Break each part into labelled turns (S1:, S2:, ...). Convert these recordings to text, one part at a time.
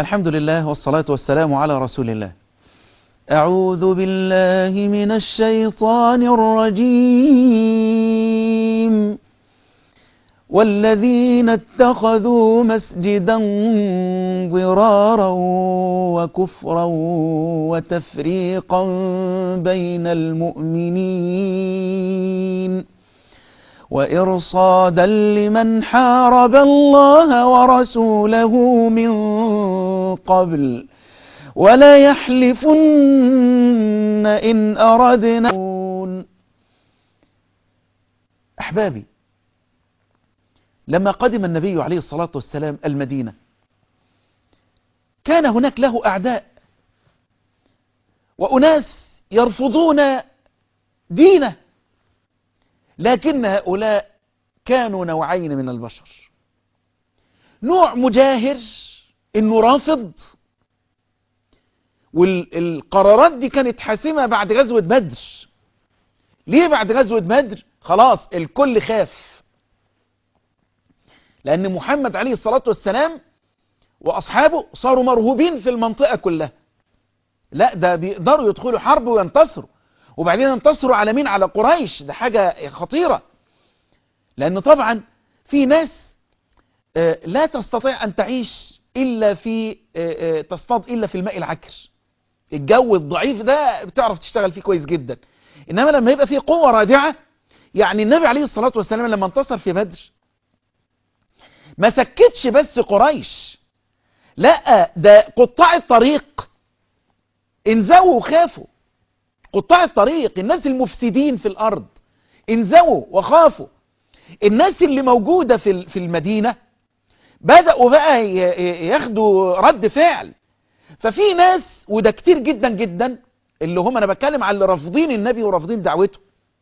S1: الحمد لله والصلاة والسلام على رسول الله أعوذ بالله من الشيطان الرجيم والذين اتخذوا مسجدا ضرارا وكفرا وتفريقا بين المؤمنين وإرصادا لمن حارب الله ورسوله من قبل ولا يحلفن إن أردنا أحبابي لما قدم النبي عليه الصلاة والسلام المدينة كان هناك له أعداء وأناس يرفضون دينه لكن هؤلاء كانوا نوعين من البشر نوع مجاهر انه رافض والقرارات دي كانت حاسمة بعد غزوة بدر ليه بعد غزوة بدر خلاص الكل خاف لأن محمد عليه الصلاة والسلام وأصحابه صاروا مرهوبين في المنطقة كلها لا ده بيقدروا يدخلوا حرب وينتصروا وبعدين ينتصروا على مين على قريش ده حاجة خطيرة لأن طبعا في ناس لا تستطيع أن تعيش إلا في تصطاد إلا في الماء العكر الجو الضعيف ده بتعرف تشتغل فيه كويس جدا إنما لما يبقى فيه قوة رادعة يعني النبي عليه الصلاة والسلام لما انتصر في بدر ما سكتش بس قريش لا ده قطاع الطريق انزووا وخافوا قطاع الطريق الناس المفسدين في الأرض انزووا وخافوا الناس اللي موجودة في في المدينة بدأوا بقى ياخدوا رد فعل ففي ناس وده كتير جدا جدا اللي هم أنا بتكلم على اللي رافضين النبي ورافضين دعوته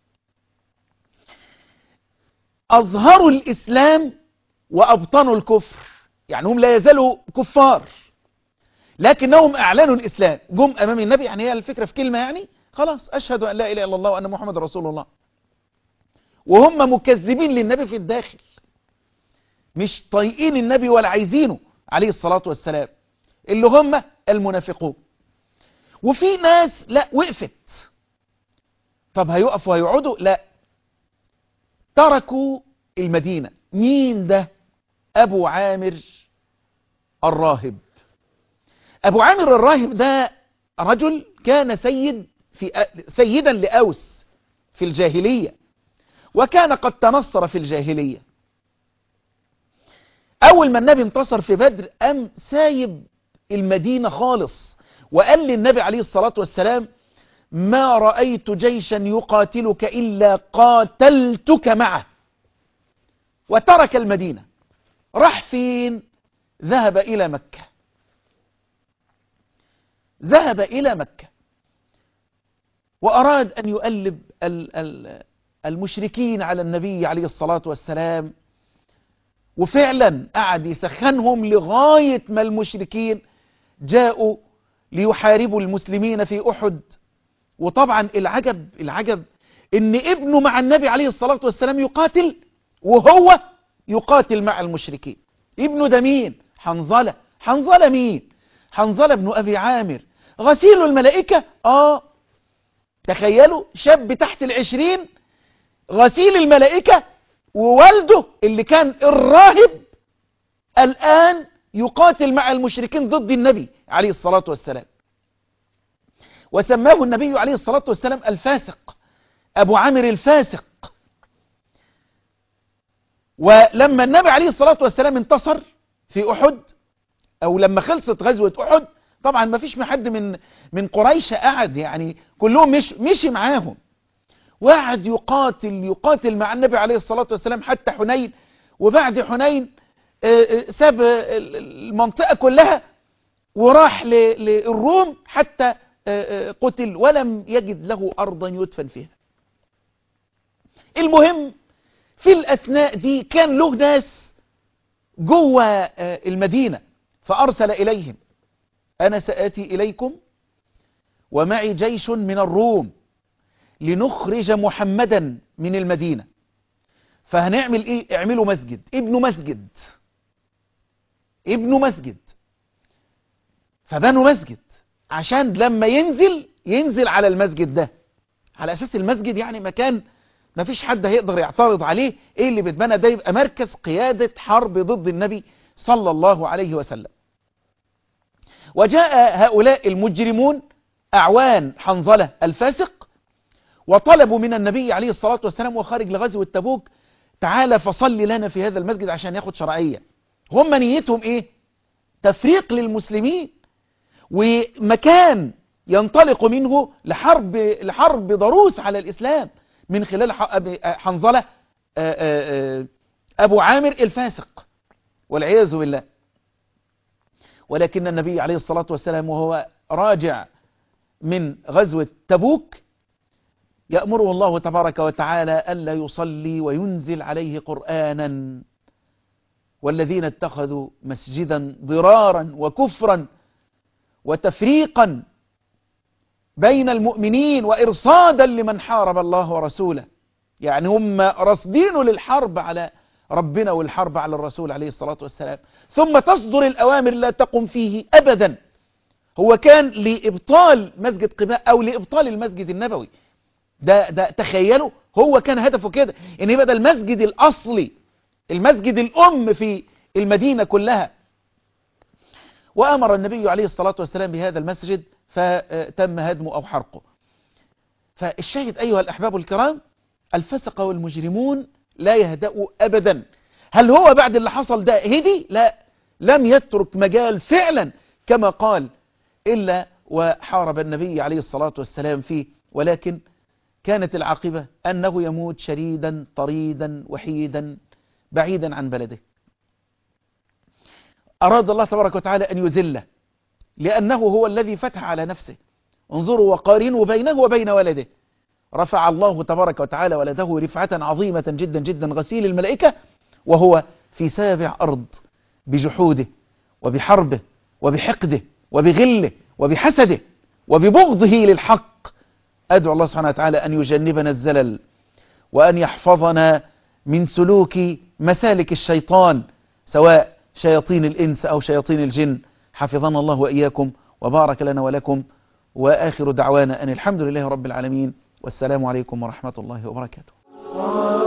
S1: أظهروا الإسلام وأبطنوا الكفر يعني هم لا يزالوا كفار لكنهم أعلنوا الإسلام جم أمام النبي يعني هي الفكرة في كلمة يعني خلاص أشهد أن لا إله إلا الله وأن محمد رسول الله وهم مكذبين للنبي في الداخل مش طايقين النبي ولا عايزينه عليه الصلاة والسلام اللي هم المنافقون وفي ناس لا وقفت طب هيقفوا هيقعدوا لا تركوا المدينة مين ده أبو عامر الراهب أبو عامر الراهب ده رجل كان سيد في سيدا لأوس في الجاهلية وكان قد تنصر في الجاهلية أول ما النبي انتصر في بدر أم سايب المدينة خالص وقال للنبي عليه الصلاة والسلام ما رأيت جيشا يقاتلك إلا قاتلتك معه وترك المدينة راح فين ذهب إلى مكة ذهب إلى مكة وأراد أن يؤلب المشركين على النبي عليه الصلاة والسلام وفعلا قعد يسخنهم لغاية ما المشركين جاءوا ليحاربوا المسلمين في أحد وطبعا العجب العجب ان ابنه مع النبي عليه الصلاة والسلام يقاتل وهو يقاتل مع المشركين ابنه ده مين حنظلة حنظلة مين حنظلة بن أبي عامر غسيل الملائكة آه تخيلوا شاب تحت العشرين غسيل الملائكة ووالده اللي كان الراهب الآن يقاتل مع المشركين ضد النبي عليه الصلاة والسلام وسماه النبي عليه الصلاة والسلام الفاسق أبو عامر الفاسق ولما النبي عليه الصلاة والسلام انتصر في أحد أو لما خلصت غزوة أحد طبعا ما فيش حد من من قريش قعد يعني كلهم مش مشي معاهم وقعد يقاتل يقاتل مع النبي عليه الصلاة والسلام حتى حنين وبعد حنين ساب المنطقة كلها وراح للروم حتى قتل ولم يجد له أرضا يدفن فيها المهم في الأثناء دي كان له ناس جوه المدينة فأرسل إليهم أنا سآتي إليكم ومعي جيش من الروم لنخرج محمدا من المدينة فهنعمل ايه اعملوا مسجد ابنوا مسجد ابنوا مسجد فبنوا مسجد عشان لما ينزل ينزل على المسجد ده على أساس المسجد يعني مكان ما فيش حد هيقدر يعترض عليه ايه اللي بيتبنى ده يبقى مركز قيادة حرب ضد النبي صلى الله عليه وسلم وجاء هؤلاء المجرمون أعوان حنظلة الفاسق وطلبوا من النبي عليه الصلاة والسلام وخارج لغزو التبوك تعالى فصلي لنا في هذا المسجد عشان ياخد شرعية هم نيتهم ايه تفريق للمسلمين ومكان ينطلق منه لحرب لحرب ضروس على الإسلام من خلال حنظلة أبو عامر الفاسق والعياذ بالله ولكن النبي عليه الصلاة والسلام وهو راجع من غزوة تبوك يأمره الله تبارك وتعالى ألا يصلي وينزل عليه قرآنا والذين اتخذوا مسجدا ضرارا وكفرا وتفريقا بين المؤمنين وإرصادا لمن حارب الله ورسوله يعني هم رصدين للحرب على ربنا والحرب على الرسول عليه الصلاة والسلام ثم تصدر الأوامر لا تقم فيه أبدا هو كان لإبطال مسجد قباء أو لإبطال المسجد النبوي ده, ده تخيلوا هو كان هدفه كده إن يبقى ده المسجد الأصلي المسجد الأم في المدينة كلها وأمر النبي عليه الصلاة والسلام بهذا المسجد فتم هدمه أو حرقه فالشاهد أيها الأحباب الكرام الفسق والمجرمون لا يهدأوا أبدا هل هو بعد اللي حصل ده هدي لا لم يترك مجال فعلا كما قال إلا وحارب النبي عليه الصلاة والسلام فيه ولكن كانت العاقبة أنه يموت شريدا طريدا وحيدا بعيدا عن بلده أراد الله تبارك وتعالى أن يذله لأنه هو الذي فتح على نفسه انظروا وقارنوا بينه وبين ولده رفع الله تبارك وتعالى ولده رفعة عظيمة جدا جدا غسيل الملائكة وهو في سابع أرض بجحوده وبحربه وبحقده وبغله وبحسده وببغضه للحق أدعو الله سبحانه وتعالى أن يجنبنا الزلل وأن يحفظنا من سلوك مسالك الشيطان سواء شياطين الإنس أو شياطين الجن حفظنا الله وإياكم وبارك لنا ولكم وآخر دعوانا أن الحمد لله رب العالمين والسلام عليكم ورحمة الله وبركاته